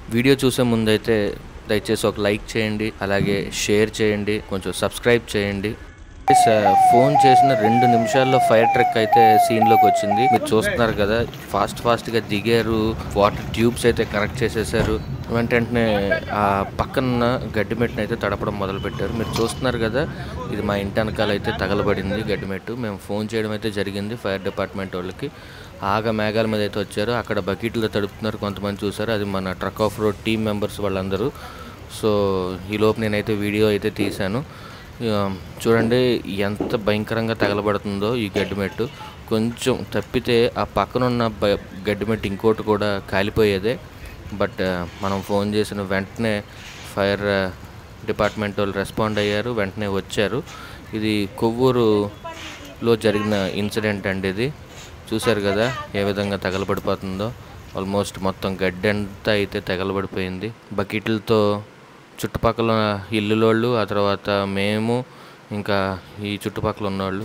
video చూసే ముందైతే దయచేసి ఒక లైక్ చేయండి అలాగే షేర్ చేయండి కొంచెం సబ్స్క్రైబ్ చేయండి స- ఫోన్ చేసిన రెండు నిమిషాల్లో ఫైర్ ట్రక్ అయితే సీన్లోకి వచ్చింది మీరు చూస్తున్నారు కదా ఫాస్ట్ ఫాస్ట్గా దిగారు వాటర్ ట్యూబ్స్ అయితే కనెక్ట్ చేసేసారు వెంట వెంటనే ఆ పక్కన గడ్డిమెట్టుని అయితే తడపడం మొదలు పెట్టారు మీరు చూస్తున్నారు కదా ఇది మా ఇంటి వెనకాల అయితే తగలబడింది గడ్డిమెట్టు మేము ఫోన్ చేయడం అయితే జరిగింది ఫైర్ డిపార్ట్మెంట్ వాళ్ళకి ఆగ మేఘాల మీద అయితే వచ్చారు అక్కడ బకెట్లతో తడుపుతున్నారు కొంతమంది చూసారు అది మన truck off road team members వాళ్ళందరూ సో ఈలోపు నేనైతే వీడియో అయితే తీశాను ఇక చూడండి ఎంత భయంకరంగా తగలబడుతుందో ఈ గడ్డిమెట్టు కొంచెం తప్పితే ఆ పక్కన ఉన్న బ గడ్డిమెట్టు ఇంకోటి కూడా కాలిపోయేదే బట్ మనం ఫోన్ చేసిన వెంటనే ఫైర్ డిపార్ట్మెంట్ వాళ్ళు రెస్పాండ్ అయ్యారు వెంటనే వచ్చారు ఇది కొవ్వూరులో జరిగిన ఇన్సిడెంట్ అండి ఇది చూశారు కదా ఏ విధంగా తగలబడిపోతుందో ఆల్మోస్ట్ మొత్తం గడ్డి అంతా అయితే తగలబడిపోయింది బకెట్లతో చుట్టుపక్కల ఇల్లులోళ్ళు ఆ తర్వాత మేము ఇంకా ఈ చుట్టుపక్కల ఉన్నవాళ్ళు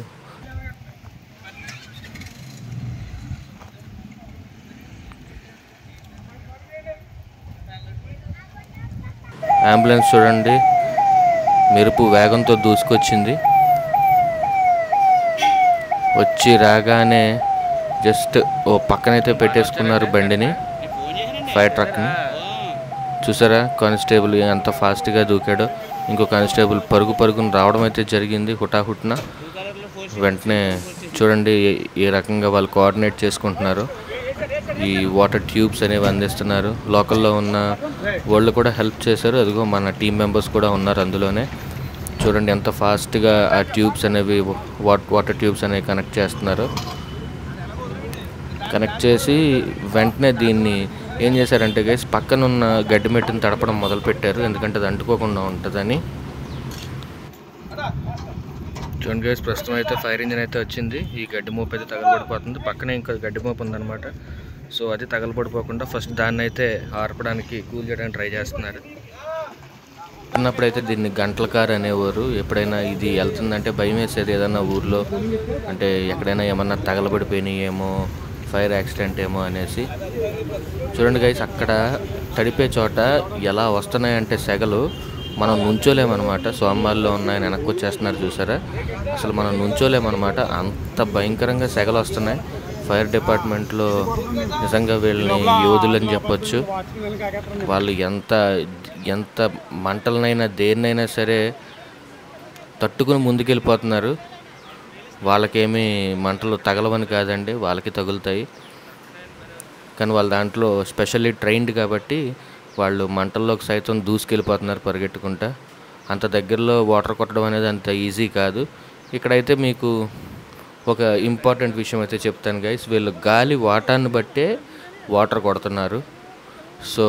అంబులెన్స్ చూడండి మెరుపు వేగంతో దూసుకొచ్చింది వచ్చి రాగానే జస్ట్ ఓ పక్కనైతే పెట్టేసుకున్నారు బండిని ఫైర్ ట్రక్ని చూసారా కానిస్టేబుల్ ఎంత ఫాస్ట్గా దూకాడో ఇంకో కానిస్టేబుల్ పరుగు పరుగున రావడం అయితే జరిగింది హుటాహుటిన వెంటనే చూడండి ఏ- ఏ రకంగా వాళ్ళు కోఆర్డినేట్ చేసుకుంటున్నారు ఈ వాటర్ ట్యూబ్స్ అనేవి అందిస్తున్నారు లోకల్లో ఉన్న వాళ్ళు కూడా హెల్ప్ చేశారు అదిగో మన టీం మెంబర్స్ కూడా ఉన్నారు అందులోనే చూడండి ఎంత ఫాస్ట్గా ఆ ట్యూబ్స్ అనేవి వాట్ వాటర్ ట్యూబ్స్ అనేవి కనెక్ట్ చేస్తున్నారు కనెక్ట్ చేసి వెంటనే దీన్ని ఏం చేశారంటే గైస్ పక్కన ఉన్న గడ్డి మెట్టుని తడపడం మొదలుపెట్టారు ఎందుకంటే అది అంటుకోకుండా ఉంటుందని చూడండి గైస్ ప్రస్తుతం అయితే ఫైర్ ఇంజిన్ అయితే వచ్చింది ఈ గడ్డి మోపు అయితే తగలబడిపోతుంది పక్కనే ఇంకా గడ్డి మోపు ఉందన్నమాట సో అది తగలబడిపోకుండా ఫస్ట్ దాన్ని అయితే ఆర్పడానికి కూల్ చేయడానికి ట్రై చేస్తున్నారు చిన్నప్పుడైతే దీన్ని గంటల కార్ అనేవారు ఎప్పుడైనా ఇది వెళ్తుందంటే భయం వేసేది ఏదన్నా ఊర్లో అంటే ఎక్కడైనా ఏమన్నా తగలబడిపోయినాయేమో ఫైర్ యాక్సిడెంట్ ఏమో అనేసి చూడండి గైస్ అక్కడ తడిపే చోట ఎలా వస్తున్నాయంటే సెగలు మనం నుంచోలేమన్నమాట సోమవారిలో ఉన్నాయని వెనక్కి వచ్చేస్తున్నారు చూసారా అసలు మనం నుంచోలేమన్నమాట అంత భయంకరంగా సెగలు వస్తున్నాయి ఫైర్ డిపార్ట్మెంట్లో నిజంగా వీళ్ళని యోధులని చెప్పొచ్చు వాళ్ళు ఎంత ఎంత మంటలనైనా దేన్నైనా సరే తట్టుకుని ముందుకెళ్ళిపోతున్నారు వాళ్ళకేమీ మంటలు తగలవని కాదండి వాళ్ళకి తగులుతాయి కానీ వాళ్ళ దాంట్లో స్పెషల్లీ ట్రైన్డ్ కాబట్టి వాళ్ళు మంటల్లోకి సైతం దూసుకెళ్ళిపోతున్నారు పరిగెట్టుకుంటా అంత దగ్గరలో వాటర్ కొట్టడం అనేది అంత ఈజీ కాదు ఇక్కడైతే మీకు ఒక ఇంపార్టెంట్ విషయం అయితే చెప్తాను గైస్ వీళ్ళు గాలి వాటాన్ని బట్టే వాటర్ కొడుతున్నారు సో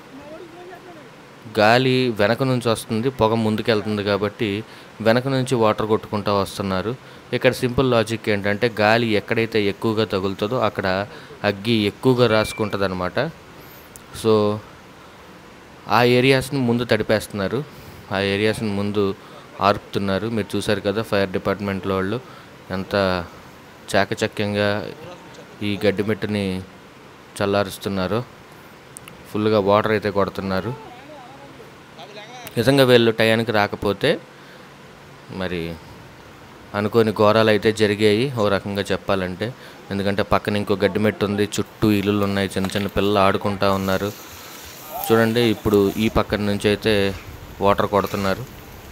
గాలి వెనక నుంచి వస్తుంది పొగ ముందుకెళ్తుంది కాబట్టి వెనక నుంచి వాటర్ కొట్టుకుంటూ వస్తున్నారు ఇక్కడ సింపుల్ లాజిక్ ఏంటంటే గాలి ఎక్కడైతే ఎక్కువగా తగులుతుందో అక్కడ అగ్గి ఎక్కువగా రాసుకుంటుంది అనమాట సో ఆ ఏరియాస్ని ముందు తడిపేస్తున్నారు ఆ ఏరియాస్ని ముందు ఆర్పుతున్నారు మీరు చూసారు కదా ఫైర్ డిపార్ట్మెంట్లో వాళ్ళు ఎంత చాకచక్యంగా ఈ గడ్డిమెట్టుని చల్లారుస్తున్నారో ఫుల్గా వాటర్ అయితే కొడుతున్నారు నిజంగా వీళ్ళు టయానికి రాకపోతే మరి అనుకోని ఘోరాలు అయితే జరిగాయి ఓ రకంగా చెప్పాలంటే ఎందుకంటే పక్కన ఇంకో గడ్డి మెట్టు ఉంది చుట్టూ ఇల్లులు ఉన్నాయి చిన్న చిన్న పిల్లలు ఆడుకుంటా ఉన్నారు చూడండి ఇప్పుడు ఈ పక్కన నుంచి అయితే వాటర్ కొడుతున్నారు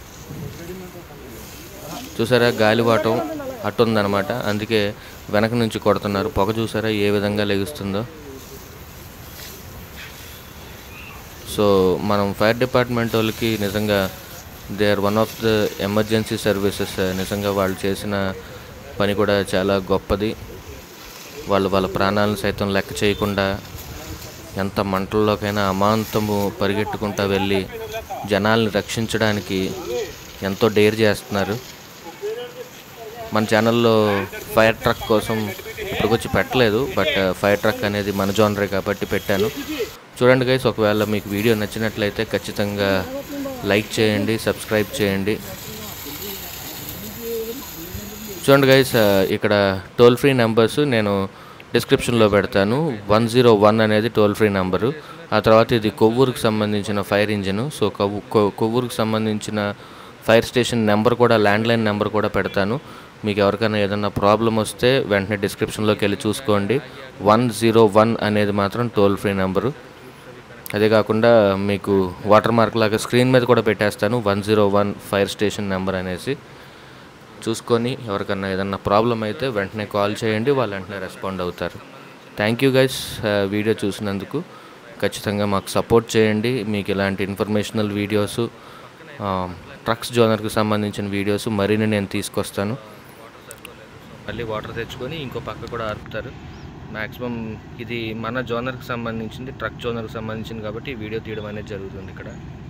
చూసారా గాలివాటం అటు ఉందన్నమాట అందుకే వెనక నుంచి కొడుతున్నారు పొగ చూసారా ఏ విధంగా లెగుస్తుందో సో మనం ఫైర్ డిపార్ట్మెంట్ వాళ్ళకి నిజంగా they are one of the emergency services నిజంగా వాళ్ళు చేసిన పని కూడా చాలా గొప్పది వాళ్ళు వాళ్ళ ప్రాణాలను సైతం లెక్క చేయకుండా ఎంత మంటల్లోకైనా అమాంతము పరిగెట్టుకుంటా వెళ్ళి జనాల్ని రక్షించడానికి ఎంతో డేర్ చేస్తున్నారు మన ఛానల్లో ఫైర్ ట్రక్ కోసం ఇప్పటికొచ్చి పెట్టలేదు బట్ ఫైర్ ట్రక్ అనేది మన జోనరే కాబట్టి పెట్టాను చూడండి గైస్ ఒకవేళ మీకు వీడియో నచ్చినట్లయితే ఖచ్చితంగా లైక్ చేయండి సబ్స్క్రైబ్ చేయండి చూడండి గైస్ ఇక్కడ టోల్ ఫ్రీ నెంబర్స్ నేను డిస్క్రిప్షన్లో పెడతాను వన్ జీరో వన్ అనేది టోల్ ఫ్రీ నెంబరు ఆ తర్వాత ఇది కొవ్వూరుకు సంబంధించిన ఫైర్ ఇంజిన్ సో కొవ్వు కొ- కొవ్వూరుకు సంబంధించిన ఫైర్ స్టేషన్ నెంబర్ కూడా ల్యాండ్లైన్ నెంబర్ కూడా పెడతాను మీకు ఎవరికైనా ఏదైనా ప్రాబ్లం వస్తే వెంటనే డిస్క్రిప్షన్లోకి వెళ్ళి చూసుకోండి వన్ జీరో వన్ అనేది మాత్రం టోల్ ఫ్రీ నెంబరు అదే కాకుండా మీకు వాటర్ మార్క్ లాగా స్క్రీన్ మీద కూడా పెట్టేస్తాను one zero one fire station number అనేసి చూసుకొని ఎవరికన్నా ఏదన్నా ప్రాబ్లం అయితే వెంటనే కాల్ చేయండి వాళ్ళు వెంటనే రెస్పాండ్ అవుతారు థ్యాంక్ యూ గైస్ వీడియో చూసినందుకు ఖచ్చితంగా మాకు సపోర్ట్ చేయండి మీకు ఇలాంటి ఇన్ఫర్మేషనల్ వీడియోస్ ట్రక్స్ జోనర్కి సంబంధించిన వీడియోస్ మరిన్ని నేను తీసుకొస్తాను మళ్ళీ వాటర్ తెచ్చుకొని ఇంకో పక్క కూడా ఆర్పుతారు మ్యాక్సిమం ఇది మన జోనర్కి సంబంధించింది ట్రక్ జోనర్కి సంబంధించింది కాబట్టి ఈ వీడియో తీయడం అనేది జరుగుతుంది ఇక్కడ